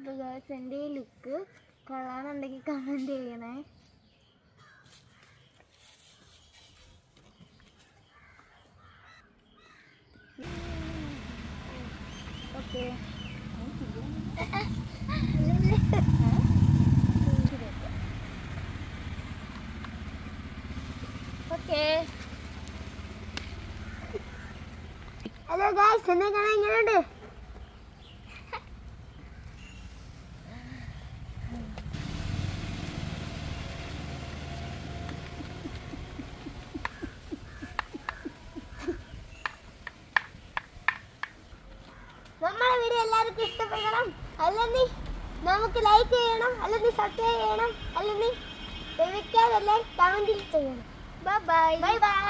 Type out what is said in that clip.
girls എൻ്റെ ഈ look കൊള്ളാന്നുണ്ടെങ്കിൽ കമൻറ്റ് ചെയ്യണേ ഓക്കെ ഓക്കെ ഹലോ ഗായ്സ് എന്നെ കാണാൻ എങ്ങനെയുണ്ട് നമ്മളെ വീഡിയോ എല്ലാവർക്കും ഇഷ്ടപ്പെടണം അല്ലെങ്കിൽ നമുക്ക് ലൈക്ക് ചെയ്യണം അല്ലെങ്കിൽ സബ്സ്ക്രൈബ് ചെയ്യണം അല്ലെങ്കിൽ ദയവിക്കാതെല്ലാം കമന്റിൽ ചെയ്യണം ബൈ ബൈ ബൈ ബൈ